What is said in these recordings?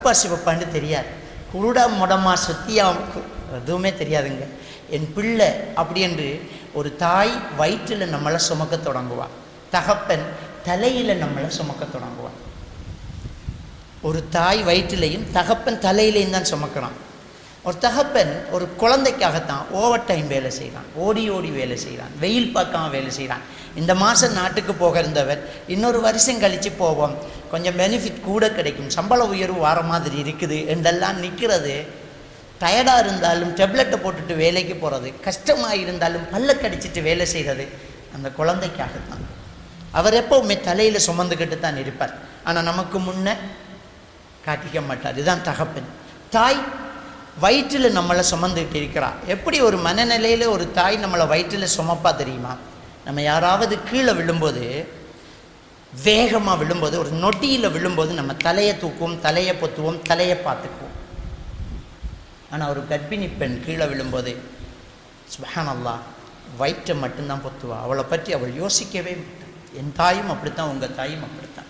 அப்பா சிவப்பான்னு தெரியாது குருடா முடமா சுத்தியா எதுவுமே தெரியாதுங்க என் பிள்ளை அப்படி என்று ஒரு தாய் வயிற்றில் நம்மளை சுமக்க தொடங்குவான் தகப்பன் தலையில் நம்மளை சுமக்க தொடங்குவான் ஒரு தாய் வயிற்றிலையும் தகப்பன் தலையிலையும் தான் சுமக்கிறான் ஒரு தகப்பன் ஒரு குழந்தைக்காகத்தான் ஓவர் டைம் வேலை செய்கிறான் ஓடி ஓடி வேலை செய்கிறான் வெயில் பார்க்காம வேலை செய்கிறான் இந்த மாதம் நாட்டுக்கு போக இருந்தவர் இன்னொரு வருஷம் கழித்து போவோம் கொஞ்சம் பெனிஃபிட் கூட கிடைக்கும் சம்பள உயர்வு வர மாதிரி இருக்குது என்றெல்லாம் நிற்கிறது டயர்டாக இருந்தாலும் டெப்லெட்டை போட்டுட்டு வேலைக்கு போகிறது கஷ்டமாக இருந்தாலும் பல்ல கடிச்சிட்டு வேலை செய்கிறது அந்த குழந்தைக்காகத்தான் அவர் எப்போவுமே தலையில் சுமந்துக்கிட்டு தான் இருப்பார் ஆனால் நமக்கு முன்ன காட்டிக்க மாட்டார் இதுதான் தகப்பன் தாய் வயிற்றில் நம்மளை சுமந்துக்கிட்டு இருக்கிறா எப்படி ஒரு மனநிலையில் ஒரு தாய் நம்மளை வயிற்றில் சுமப்பா தெரியுமா நம்ம யாராவது கீழே விழும்போது வேகமாக விழும்போது ஒரு நொட்டியில் விழும்போது நம்ம தலையை தூக்குவோம் தலையை பொத்துவோம் தலையை பார்த்துக்குவோம் ஆனால் ஒரு கர்ப்பிணி பெண் கீழே விழும்போது சுபஹானல்லா வயிற்றை மட்டும்தான் பொத்துவா அவளை பற்றி அவள் யோசிக்கவே மாட்டாள் என் தாயும் அப்படித்தான் உங்கள் தாயும் அப்படித்தான்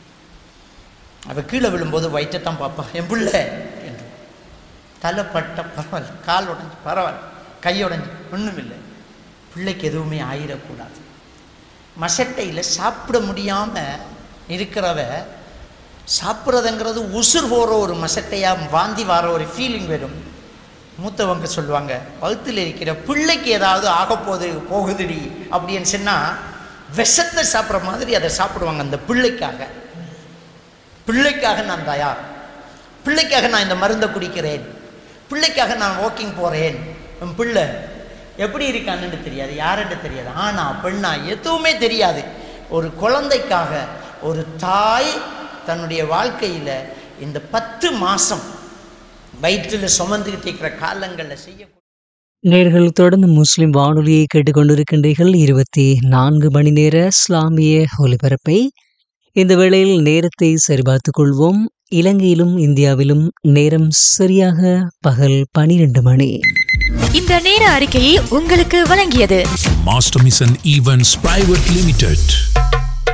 அவள் கீழே விழும்போது வயிற்றைத்தான் பார்ப்பா என் பிள்ளை என்று தலை பட்ட பரவாயில்ல கால் உடஞ்சி பரவாயில்ல கை உடஞ்சி ஒன்றும் இல்லை பிள்ளைக்கு எதுவுமே ஆயிடக்கூடாது மசட்டையில் சாப்பிட முடியாமல் இருக்கிறவ சாப்பிட்றதுங்கிறது உசுர் போகிற ஒரு மசட்டையாக வாந்தி வர ஒரு ஃபீலிங் வரும் மூத்தவங்க சொல்லுவாங்க வகுத்தில் இருக்கிற பிள்ளைக்கு ஏதாவது ஆகப்போகுது போகுதுடி அப்படின்னு சொன்னால் விஷத்தை சாப்பிட்ற மாதிரி அதை சாப்பிடுவாங்க அந்த பிள்ளைக்காக பிள்ளைக்காக நான் தயார் பிள்ளைக்காக நான் இந்த மருந்தை குடிக்கிறேன் பிள்ளைக்காக நான் வாக்கிங் போகிறேன் என் பிள்ளை எப்படி இருக்கான்னு தெரியாது யாருன்னு தெரியாது ஆனா பெண்ணா எதுவுமே தெரியாது ஒரு குழந்தைக்காக ஒரு தாய் தன்னுடைய வாழ்க்கையில் இந்த பத்து மாதம் வயிற்றில் சுமந்துக்கிட்டு இருக்கிற காலங்களில் செய்ய நேர்கள் தொடர்ந்து முஸ்லிம் வானொலியை கேட்டுக்கொண்டிருக்கின்றீர்கள் இருபத்தி நான்கு மணி நேர இஸ்லாமிய ஒலிபரப்பை இந்த வேளையில் நேரத்தை சரிபார்த்துக் கொள்வோம் இலங்கையிலும் இந்தியாவிலும் நேரம் சரியாக பகல் பனிரெண்டு மணி இந்த நேர அறிக்கையை உங்களுக்கு வழங்கியது Master Mission Events Private Limited.